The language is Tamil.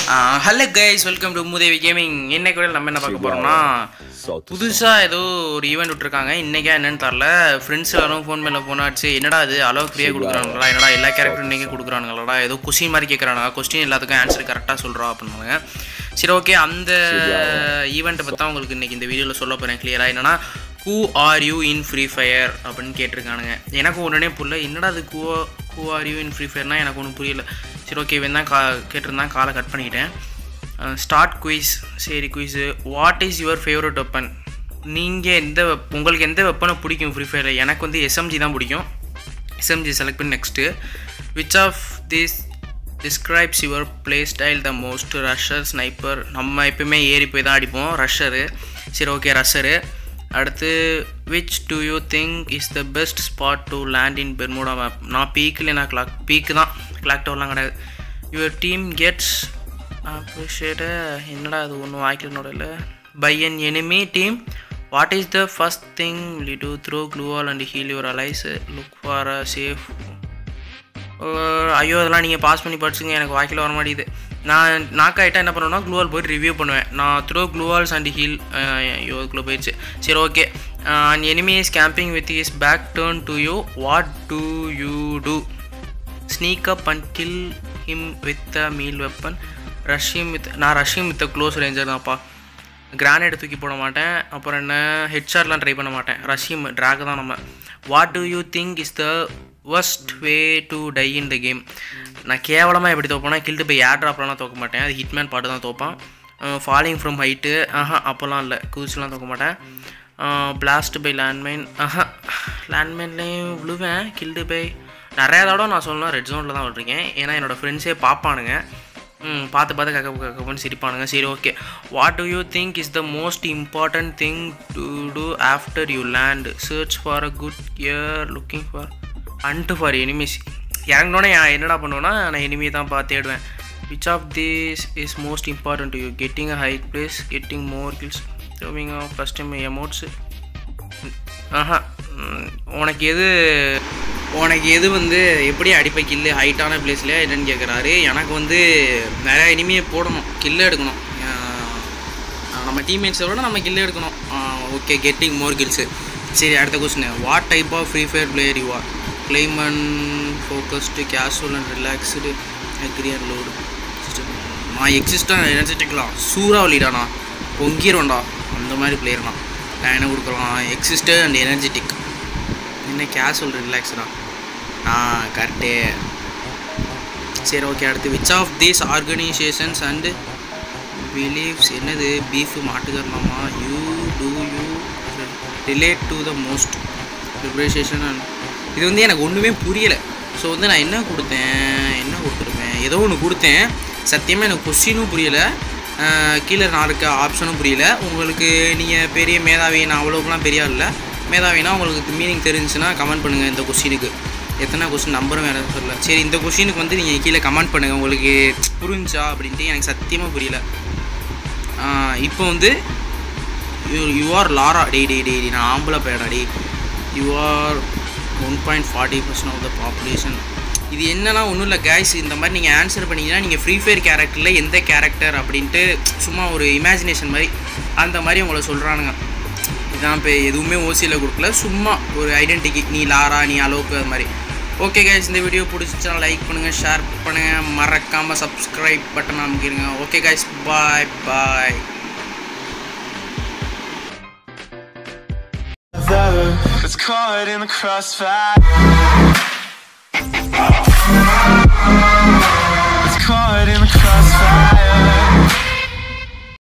hello guys welcome to Moodevi gaming இன்னைக்கு கூட நம்ம என்ன பார்க்க போறோம்னா புதுசாக ஏதோ ஒரு ஈவெண்ட் விட்டுருக்காங்க இன்னைக்கா என்னன்னு தெரில ஃப்ரெண்ட்ஸ் எல்லாரும் ஃபோன் மேலே ஃபோன் ஆச்சு என்னடா அது அளவு ஃப்ரீயாக கொடுக்குறாங்களா என்னடா எல்லா கேரக்டரும் இன்னைக்கு கொடுக்குறானுங்களா ஏதோ கொஸ்டின் மாதிரி கேட்குறானுங்க கொஸ்டின் எல்லாத்துக்கும் ஆன்சர் கரெக்டாக சொல்கிறோம் அப்படின்னாங்க சரி ஓகே அந்த ஈவெண்ட்டை பற்றி தான் உங்களுக்கு இன்னைக்கு இந்த வீடியோவில் சொல்ல போகிறேன் கிளியராக என்னன்னா who are you in free fire அப்படின்னு கேட்டிருக்கானுங்க எனக்கு உடனே புரியல என்னடா அது கூ who are you in free ஃபயர்னா எனக்கு ஒன்றும் புரியல சரி ஓகே இவன் தான் கா கேட்டிருந்தான் காலை கட் பண்ணிக்கிட்டேன் ஸ்டார்ட் குயிஸ் சரி quiz what is your favourite weapon நீங்கள் எந்த வெப் உங்களுக்கு எந்த வெப்பனை பிடிக்கும் ஃப்ரீ ஃபயரில் எனக்கு வந்து எஸ்எம்ஜி தான் பிடிக்கும் எஸ்எம்ஜி செலக்ட் பண்ணி next which of this describes your play style the most rusher sniper நம்ம எப்பயுமே ஏறி போய் தான் அடிப்போம் ரஷ்ஷரு சரி ஓகே ரஷ்ஷரு அடுத்து which do you think is the best spot to land in Bermuda map நான் பீக்கில் நான் கிளாக் பீக்கு தான் கிளாக் டவர்லாம் கிடையாது யுவர் டீம் கெட்ஸ் அப்ரிஷியேட் என்னடா அது ஒன்றும் வாய்க்கலனோட இல்லை by an enemy team what is the first thing you do throw gloo wall and heal your allies look for a safe ஐயோ அதெல்லாம் நீங்கள் பாஸ் பண்ணி படிச்சுங்க எனக்கு வாய்க்கில் வர மாட்டேங்குது நான் நாக் ஆகிட்டா என்ன பண்ணுவேன்னா க்ளூவால் போய்ட்டு ரிவ்யூ பண்ணுவேன் நான் த்ரோ க்ளூவால்ஸ் அண்ட் ஹீல் ஐயோ அதுக்குள்ளே போயிடுச்சு சரி okay and enemy is camping with his back turn to you what do you do sneak up and kill him with a melee weapon ரஷ்யம் வித் நான் ரஷ்யம் வித் க்ளோஸ் ரேஞ்சர் தான்ப்பா கிரானைட் தூக்கி போட மாட்டேன் அப்புறம் என்ன ஹெட்ஷாட்லாம் ட்ரை பண்ண மாட்டேன் ரஷ்யம் ட்ராக் தான் நம்ம what do you think is the worst way to die in the game நான் கேவலமாக எப்படி தோப்பேன்னா கில்ட்டு போய் ஏர் ட்ராப்லாம் தோக்க மாட்டேன் அது ஹிட்மேன் பாட்டு தான் தோப்பான் ஃபாலிங் ஃப்ரம் ஹைட்டு ஆஹா அப்போல்லாம் இல்லை குதிச்சுலாம் தோக்க மாட்டேன் பிளாஸ்ட் பை லேண்ட்மைன் ஆஹா லேண்ட்மைன்லேயும் விழுவேன் கில்டு பை நிறையா தடவை நான் சொல்லலாம் ரெட் ஜோனில் தான் விட்ருக்கேன் ஏன்னா என்னோடய ஃப்ரெண்ட்ஸே பார்ப்பானுங்க ம் பார்த்து பார்த்து கக்க கக்கப்புன்னு சிரிப்பானுங்க சரி okay what do you think is the most important thing to do after you land search for a good gear looking for and for enemies இறங்கினோடனே என்னடா பண்ணுவேன்னா நான் எனிமியை தான் பார்த்து தேடுவேன் which of this is most important to you getting a high place getting more kills showing off custom emotes ஆஹா உனக்கு எது உனக்கு எது வந்து எப்படி அடிப்பை கில்லு ஹைட்டான பிளேஸில் என்னன்னு கேட்குறாரு எனக்கு வந்து நிறையா இனிமையை போடணும் கில்லு எடுக்கணும் நம்ம டீம்மேட்ஸை விட நம்ம கில்லு எடுக்கணும் ஓகே கெட்டிங் மோர் கில்ஸு சரி அடுத்த question what type of free fire player you are calm and focused casual and relaxed angry and loud நான் எக்ஸிஸ்டாக எனர்ஜெட்டிக்கலாம் சூறாவளிடாண்ணா பொங்கிடும்டா அந்த மாதிரி பிளேயர்ண்ணா நான் என்ன கொடுக்கலாம் எக்ஸிஸ்டட் அண்ட் எனர்ஜெட்டிக் என்ன கேஷுவல் ரிலாக்ஸ்டா ஆ கரெக்டே சரி ஓகே அடுத்து which of these organisations and beliefs என்னது பீஃப் மாட்டுக்கரலாமா you do you relate to the most preparation and இது வந்து எனக்கு ஒன்றுமே புரியலை ஸோ வந்து நான் என்ன கொடுத்தேன் என்ன கொடுத்துருப்பேன் ஏதோ ஒன்று கொடுத்தேன் சத்தியமாக எனக்கு கொஸ்டினும் புரியலை கீழே நான் இருக்க ஆப்ஷனும் புரியல உங்களுக்கு நீங்கள் பெரிய மேதாவி நான் அவ்வளோக்குலாம் பெரிய இல்லை மேதாவினா உங்களுக்கு மீனிங் தெரிஞ்சுன்னா கமெண்ட் பண்ணுங்கள் இந்த கொஸ்டினுக்கு எத்தனை கொஸ்டின் நம்பரும் வேறு சொல்லல சரி இந்த கொஸ்டினுக்கு வந்து நீங்கள் கீழே கமெண்ட் பண்ணுங்கள் உங்களுக்கு புரிஞ்சா அப்படின்ட்டு எனக்கு சத்தியமாக புரியல இப்போ வந்து யூ யூ ஆர் லாரா டே டே டே நான் ஆம்பளை பையடா டே you are one point forty percent of the population இது என்னன்னா ஒன்றும் இல்லை கேஸ் இந்த மாதிரி நீங்கள் ஆன்சர் பண்ணிங்கன்னா நீங்கள் ஃப்ரீ ஃபயர் கேரக்டரில் எந்த கேரக்டர் அப்படின்ட்டு சும்மா ஒரு இமேஜினேஷன் மாதிரி அந்த மாதிரி உங்களை சொல்கிறானுங்க இதான் இப்போ எதுவுமே ஓசியில் கொடுக்கல சும்மா ஒரு ஐடென்டிட்டி நீ லாரா நீ அலோக்கு அது மாதிரி ஓகே கைஸ் இந்த வீடியோ பிடிச்சிச்சா லைக் பண்ணுங்கள் ஷேர் பண்ணுங்கள் மறக்காமல் சப்ஸ்கிரைப் பட்டன் அமைக்கிடுங்க okay guys bye bye It's caught in the crossfire